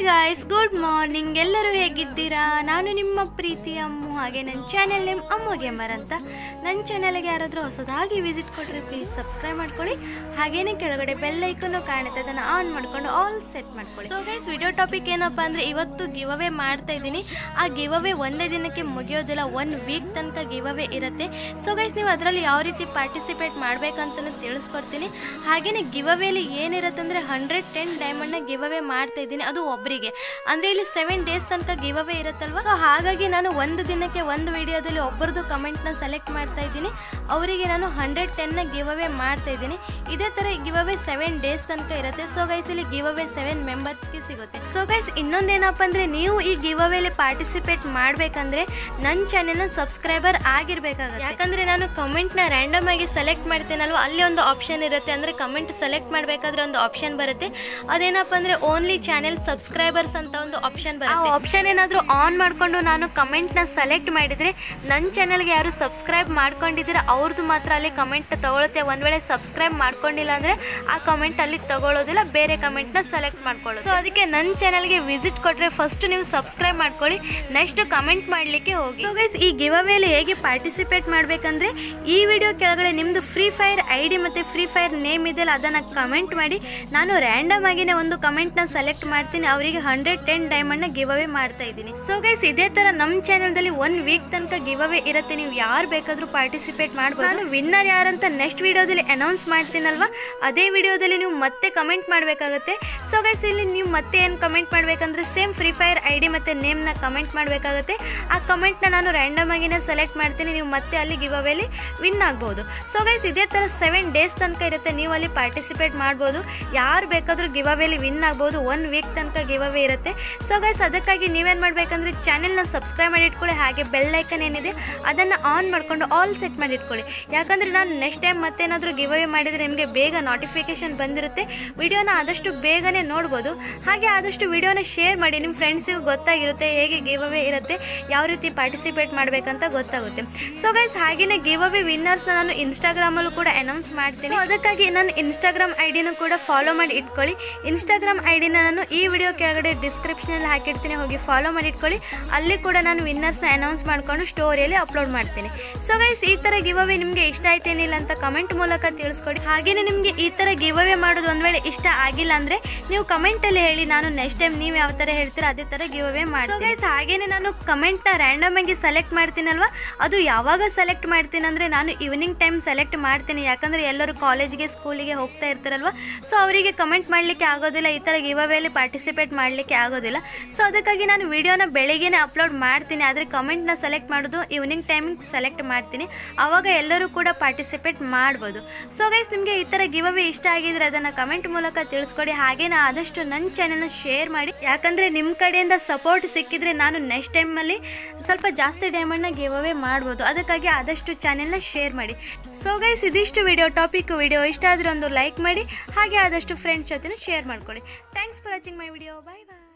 guys good morning ಎಲ್ಲರೂ ಹೇಗಿದ್ದೀರಾ ನಾನು ನಿಮ್ಮ ಪ್ರೀತಿ ಅಮ್ಮು ಹಾಗೆ ನನ್ನ ಚಾನೆಲ್ ನೇಮ್ ಅಮ್ಮು ಗೇಮರ್ ಅಂತ ನನ್ನ ಚಾನೆಲ್ಗೆ ಯಾರಾದರೂ ಹೊಸದಾಗಿ ವಿಸಿಟ್ ಕೊಟ್ಟರೆ ಪ್ಲೀಸ್ ಸಬ್ಸ್ಕ್ರೈಬ್ ಮಾಡ್ಕೊಳ್ಳಿ ಹಾಗೇನೇ ಕೆಳಗಡೆ ಬೆಲ್ ಐಕನ್ನು ಕಾಣುತ್ತೆ ಅದನ್ನು ಆನ್ ಮಾಡ್ಕೊಂಡು ಆಲ್ ಸೆಟ್ ಮಾಡ್ಕೊಳ್ಳಿ ಸೊ ಗೈಸ್ ವಿಡಿಯೋ ಟಾಪಿಕ್ ಏನಪ್ಪ ಅಂದರೆ ಇವತ್ತು ಗಿವ್ ಅವೇ ಮಾಡ್ತಾ ಇದ್ದೀನಿ ಆ ಗಿವ್ ಅವೇ ಒಂದೇ ದಿನಕ್ಕೆ ಮುಗಿಯೋದಿಲ್ಲ ಒನ್ ವೀಕ್ ತನಕ ಗಿವ್ ಅವೇ ಇರುತ್ತೆ ಸೊ ಗೈಸ್ ನೀವು ಅದರಲ್ಲಿ ಯಾವ ರೀತಿ ಪಾರ್ಟಿಸಿಪೇಟ್ ಮಾಡಬೇಕಂತಲೂ ತಿಳಿಸ್ಕೊಡ್ತೀನಿ ಹಾಗೆಯೇ ಗಿವ್ ಅವೇಲಿ ಏನಿರುತ್ತೆ ಅಂದರೆ ಹಂಡ್ರೆಡ್ ಟೆನ್ ಡೈಮಂಡ್ನ ಗಿವ್ ಅವೇ ಮಾಡ್ತಾ ಇದ್ದೀನಿ ಅದು ಒಬ್ಬರಿಗೆ ಅಂದರೆ ಇಲ್ಲಿ ಸೆವೆನ್ ಡೇಸ್ ತನಕ ಗಿವ್ ಅವೇ ಇರುತ್ತಲ್ವ ಸೊ ಹಾಗಾಗಿ ನಾನು ಒಂದು ದಿನಕ್ಕೆ ಒಂದು ವಿಡಿಯೋದಲ್ಲಿ ಒಬ್ಬರದು ಕಮೆಂಟ್ನ ಸೆಲೆಕ್ಟ್ ಮಾಡ್ತಾ ಇದ್ದೀನಿ ಅವರಿಗೆ ನಾನು ಹಂಡ್ರೆಡ್ ಟೆನ್ನ ಗಿವ್ ಅವೇ ಮಾಡ್ತಾ ಇದ್ದೀನಿ ಇದೇ ಥರ ಗಿವ್ ಅವೇ ಸೆವೆನ್ ಡೇಸ್ ತನಕ ಇರುತ್ತೆ ಸೊ ಗೈಸ್ ಇಲ್ಲಿ ಗಿವ್ ಅವೇ ಸೆವೆನ್ ಮೆಂಬರ್ಸ್ಗೆ ಸಿಗುತ್ತೆ ಸೊ ಗೈಸ್ ಇನ್ನೊಂದೇನಪ್ಪ ಅಂದರೆ ನೀವು ಈ ಗಿವ್ ಅವೇಲಿ ಪಾರ್ಟಿಸಿಪೇಟ್ ಮಾಡಬೇಕಂದ್ರೆ ನನ್ನ ಚಾನೆಲ್ನ ಸಬ್ಸ್ಕ್ರೈಬರ್ ಆಗಿರ್ಬೇಕಾಗುತ್ತೆ ಯಾಕಂದರೆ ನಾನು ಕಮೆಂಟ್ನ ರ್ಯಾಂಡಮ್ ಆಗಿ ಸೆಲೆಕ್ಟ್ ಮಾಡ್ತೀನಲ್ವ ಅಲ್ಲಿ ಒಂದು ಆಪ್ಷನ್ ಇರುತ್ತೆ ಅಂದರೆ ಕಮೆಂಟ್ ಸೆಲೆಕ್ಟ್ ಮಾಡಬೇಕಾದ್ರೆ ಒಂದು ಆಪ್ಷನ್ ಬರುತ್ತೆ ಅದೇನಪ್ಪ ಅಂದರೆ ಓನ್ಲಿ ಚಾನೆಲ್ ಸಬ್ಸ್ಕ್ರೈಬರ್ಸ್ ಅಂತ ಒಂದು ಆಪ್ಷನ್ ಬರುತ್ತೆ ಆ ಆಪ್ಷನ್ ಏನಾದರೂ ಆನ್ ಮಾಡಿಕೊಂಡು ನಾನು ಕಮೆಂಟ್ನ ಸೆಲೆಕ್ಟ್ ಮಾಡಿದರೆ ನನ್ನ ಚಾನೆಲ್ಗೆ ಯಾರು ಸಬ್ಸ್ಕ್ರೈಬ್ ಮಾಡ್ಕೊಂಡಿದ್ದೀರ ಅವ್ರದ್ದು ಮಾತ್ರ ಅಲ್ಲಿ ಕಮೆಂಟ್ ತಗೊಳುತ್ತೆ ಒಂದು ವೇಳೆ ಸಬ್ಸ್ಕ್ರೈಬ್ ಮಾಡ್ಕೊಂಡಿಲ್ಲ ಅಂದರೆ ಆ ಕಮೆಂಟ್ ಅಲ್ಲಿ ತಗೊಳ್ಳೋದಿಲ್ಲ ಬೇರೆ ಕಮೆಂಟ್ನ ಸೆಲೆಕ್ಟ್ ಮಾಡ್ಕೊಳ್ಳೋದು ಸೊ ಅದಕ್ಕೆ ನನ್ನ ಚಾನಲ್ಗೆ ವಿಸಿಟ್ ಕೊಟ್ಟರೆ ಫಸ್ಟ್ ನೀವು ಸಬ್ಸ್ಕ್ರೈಬ್ ಮಾಡ್ಕೊಳ್ಳಿ ನೆಕ್ಸ್ಟ್ ಕಮೆಂಟ್ ಮಾಡಲಿಕ್ಕೆ ಹೋಗಿ ಸೊ ಗೈಸ್ ಈ ಗಿವ್ ಅವೇಲಿ ಹೇಗೆ ಪಾರ್ಟಿಸಿಪೇಟ್ ಮಾಡಬೇಕಂದ್ರೆ ಈ ವಿಡಿಯೋ ಕೆಳಗಡೆ ನಿಮ್ಮದು ಫ್ರೀ ಫೈರ್ ಐ ಡಿ ಮತ್ತು ಫ್ರೀ ಫೈರ್ ನೇಮ್ ಇದೆಯಲ್ಲ ಅದನ್ನು ಕಮೆಂಟ್ ಮಾಡಿ ನಾನು ರ್ಯಾಂಡಮ್ ಆಗಿನೇ ಒಂದು ಕಮೆಂಟ್ನ ಸೆಲೆಕ್ಟ್ ಮಾಡ್ತೀನಿ ಅವರಿಗೆ ಹಂಡ್ರೆಡ್ ಟೆನ್ ಡೈಮಂಡ್ನ ಗಿವ್ ಅವೇ ಮಾಡ್ತಾ ಇದ್ದೀನಿ ಸೊ ಗೈಸ್ ಇದೇ ಥರ ನಮ್ಮ ಚಾನಲ್ದಲ್ಲಿ ಒನ್ ವೀಕ್ ತನಕ ಗಿವ್ ಅವೇ ಇರುತ್ತೆ ನೀವು ಯಾರು ಬೇಕಾದರೂ ಪಾರ್ಟಿಸಿಪೇಟ್ ಮಾಡ್ಬೋದು ನಾನು ವಿನ್ನರ್ ಯಾರಂತ ನೆಕ್ಸ್ಟ್ ವಿಡಿಯೋದಲ್ಲಿ ಅನೌನ್ಸ್ ಮಾಡ್ತೀನಲ್ವಾ ಅದೇ ವಿಡಿಯೋದಲ್ಲಿ ನೀವು ಮತ್ತೆ ಕಮೆಂಟ್ ಮಾಡಬೇಕಾಗುತ್ತೆ ಸೊ ಗೈಸ್ ಇಲ್ಲಿ ನೀವು ಮತ್ತೆ ಏನು ಕಮೆಂಟ್ ಮಾಡಬೇಕಂದ್ರೆ same free fire I D ಮತ್ತು ನೇಮ್ನ ಕಮೆಂಟ್ ಮಾಡಬೇಕಾಗುತ್ತೆ ಆ ಕಮೆಂಟ್ನ ನಾನು ರ್ಯಾಂಡಮ್ ಆಗಿನೇ ಸೆಲೆಕ್ಟ್ ಮಾಡ್ತೀನಿ ನೀವು ಮತ್ತೆ ಅಲ್ಲಿ ಗಿವ್ ಅವೇಲಿ ವಿನ್ ಆಗ್ಬೋದು ಸೊ ಗೈಸ್ ಇದೇ ಥರ ಸೆವೆನ್ ಡೇಸ್ ತನಕ ಇರುತ್ತೆ ನೀವು ಅಲ್ಲಿ ಪಾರ್ಟಿಸಿಪೇಟ್ ಮಾಡ್ಬೋದು ಯಾರು ಬೇಕಾದರೂ ಗಿವ್ ಅವೇಲಿ ವಿನ್ ಆಗ್ಬೋದು ಒನ್ ವೀಕ್ ತನಕ ಗಿವ್ ಅವೇ ಇರುತ್ತೆ ಸೊ ಗೈಸ್ ಅದಕ್ಕಾಗಿ ನೀವೇನು ಮಾಡಬೇಕಂದ್ರೆ ಚಾನೆಲ್ನ ಸಬ್ಸ್ಕ್ರೈಬ್ ಮಾಡಿ ಇಟ್ಕೊಳ್ಳಿ ಹಾಗೆ ಬೆಲ್ ಐಕನ್ ಏನಿದೆ ಅದನ್ನು ಆನ್ ಮಾಡಿಕೊಂಡು ಆಲ್ ಸೆಟ್ ಮಾಡಿ ಇಟ್ಕೊಳ್ಳಿ ಯಾಕಂದರೆ ನಾನು ನೆಕ್ಸ್ಟ್ ಟೈಮ್ ಮತ್ತೇನಾದರೂ ಗಿವ್ ಅವೇ ಮಾಡಿದರೆ ನಿಮಗೆ ಬೇಗ ನೋಟಿಫಿಕೇಶನ್ ಬಂದಿರುತ್ತೆ ವಿಡಿಯೋನ ಆದಷ್ಟು ಬೇಗನೆ ನೋಡ್ಬೋದು ಹಾಗೆ ಆದಷ್ಟು ವಿಡಿಯೋನ ಶೇರ್ ಮಾಡಿ ನಿಮ್ಮ ಫ್ರೆಂಡ್ಸಿಗೂ ಗೊತ್ತಾಗಿರುತ್ತೆ ಹೇಗೆ ಗಿವ್ ಅವೇ ಇರುತ್ತೆ ಯಾವ ರೀತಿ ಪಾರ್ಟಿಸಿಪೇಟ್ ಮಾಡಬೇಕಂತ ಗೊತ್ತಾಗುತ್ತೆ ಸೊ ಗೈಸ್ ಹಾಗೆಯೇ ಗಿವ್ ಅವೇ ವಿನ್ನರ್ಸ್ನ ನಾನು ಇನ್ಸ್ಟಾಗ್ರಾಮಲ್ಲೂ ಕೂಡ ಅನೌನ್ಸ್ ಮಾಡ್ತೀನಿ So ಅದಕ್ಕಾಗಿ ನಾನು ಇನ್ಸ್ಟಾಗ್ರಾಮ್ ಐ ಡಿನೂ ಕೂಡ ಫಾಲೋ ಮಾಡಿ ಇಟ್ಕೊಳ್ಳಿ ಇನ್ಸ್ಟಾಗ್ರಾಮ್ ಐ ಡಿನ ನಾನು ಈ ವಿಡಿಯೋ ಕೆಳಗಡೆ ಡಿಸ್ಕ್ರಿಪ್ಷನಲ್ಲಿ ಹಾಕಿರ್ತೀನಿ ಹೋಗಿ ಫಾಲೋ ಮಾಡಿ ಇಟ್ಕೊಳ್ಳಿ ಅಲ್ಲಿ ಕೂಡ ನಾನು ವಿನ್ನರ್ಸ್ನ ಅನೌನ್ಸ್ ಮಾಡಿಕೊಂಡು ಸ್ಟೋರಿಯಲ್ಲಿ ಅಪ್ಲೋಡ್ ಮಾಡ್ತೀನಿ ಸೊ ಗೈಸ್ ಈ ಥರ ಗಿವ್ ಅವೇ ನಿಮಗೆ ಇಷ್ಟ ಆಯ್ತೇನಿಲ್ಲ ಅಂತ ಕಮೆಂಟ್ ಮೂಲಕ ತಿಳಿಸ್ಕೊಡಿ ಹಾಗೆಯೇ ನಿಮಗೆ ಈ ಥರ ಗಿವ್ ಅವೇ ಮಾಡೋದು ಒಂದು ವೇಳೆ ಇಷ್ಟ ಆಗಿಲ್ಲ ಅಂದರೆ ನೀವು ಕಮೆಂಟಲ್ಲಿ ಹೇಳಿ ನಾನು ನೆಕ್ಸ್ಟ್ ಟೈಮ್ ನೀವು ಯಾವ ಥರ ಹೇಳ್ತೀರ ಅದೇ ಥರ ಗಿವ್ ಅವೇ ಮಾಡಿ ಗೈಸ್ ಹಾಗೇನೆ ನಾನು ಕಮೆಂಟ್ನ ರ್ಯಾಂಡಮ್ ಆಗಿ ಸೆಲೆಕ್ಟ್ ಮಾಡ್ತೀನಲ್ವ ಅದು ಯಾವಾಗ ಸೆಲೆಕ್ಟ್ ಮಾಡ್ತೀನಿ ಅಂದರೆ ನಾನು ಈವ್ನಿಂಗ್ ಟೈಮ್ ಸೆಲೆಕ್ಟ್ ಮಾಡ್ತೀನಿ ಯಾಕಂದರೆ ಎಲ್ಲರೂ ಕಾಲೇಜಿಗೆ ಸ್ಕೂಲಿಗೆ ಹೋಗ್ತಾ ಇರ್ತಾರಲ್ವ ಸೊ ಅವರಿಗೆ ಕಮೆಂಟ್ ಮಾಡಲಿಕ್ಕೆ ಆಗೋದಿಲ್ಲ ಈ ಥರ ಗಿವ್ ಅವೇಲಿ ಪಾರ್ಟಿಸಿಪೇಟ್ ಮಾಡಲಿಕ್ಕೆ ಆಗೋದಿಲ್ಲ ಸೊ ಅದಕ್ಕಾಗಿ ನಾನು ವಿಡಿಯೋನ ಬೆಳಿಗ್ಗೆನೇ ಅಪ್ಲೋಡ್ ಮಾಡ್ತೀನಿ ಆದರೆ ಕಮೆಂಟ್ನ ಸೆಲೆಕ್ಟ್ ಮಾಡೋದು ಈವ್ನಿಂಗ್ ಟೈಮಿಂಗ್ ಸೆಲೆಕ್ಟ್ ಮಾಡ್ತೀನಿ ಆವಾಗ ಎಲ್ಲರೂ ಕೂಡ ಪಾರ್ಟಿಸಿಪೇಟ್ ಮಾಡ್ಬೋದು ಸೊ ಗೈಸ್ ನಿಮಗೆ ಈ ಥರ ಗಿವ್ ಅವೇ ಇಷ್ಟ ಆಗಿದ್ರೆ ಅದನ್ನು ಕಮೆಂಟ್ ಮೂಲಕ ತಿಳಿಸ್ಕೊಡಿ ಹಾಗೆ ನಾ ಆದಷ್ಟು ನನ್ನ ಚಾನೆಲ್ನ ಶೇರ್ ಮಾಡಿ ಯಾಕಂದರೆ ನಿಮ್ಮ ಕಡೆಯಿಂದ ಸಪೋರ್ಟ್ ಸಿಕ್ಕಿದ್ರೆ ನಾನು ನೆಕ್ಸ್ಟ್ ಟೈಮಲ್ಲಿ ಸ್ವಲ್ಪ ಜಾಸ್ತಿ ಡೈಮಂಡ್ನ ಗಿವ್ ಅವೇ ಮಾಡ್ಬೋದು ಅದಕ್ಕಾಗಿ ಆದಷ್ಟು ಚಾನೆಲ್ನ ಶೇರ್ ಮಾಡಿ ಸೊ ಗೈಸ್ ಇದಿಷ್ಟು ವಿಡಿಯೋ ಟಾಪಿಕ್ ವಿಡಿಯೋ ಇಷ್ಟ ಆದರೆ ಒಂದು ಲೈಕ್ ಮಾಡಿ ಹಾಗೆ ಆದಷ್ಟು ಫ್ರೆಂಡ್ಸ್ ಜೊತೆ ಶೇರ್ ಮಾಡ್ಕೊಳ್ಳಿ thanks for watching my video bye bye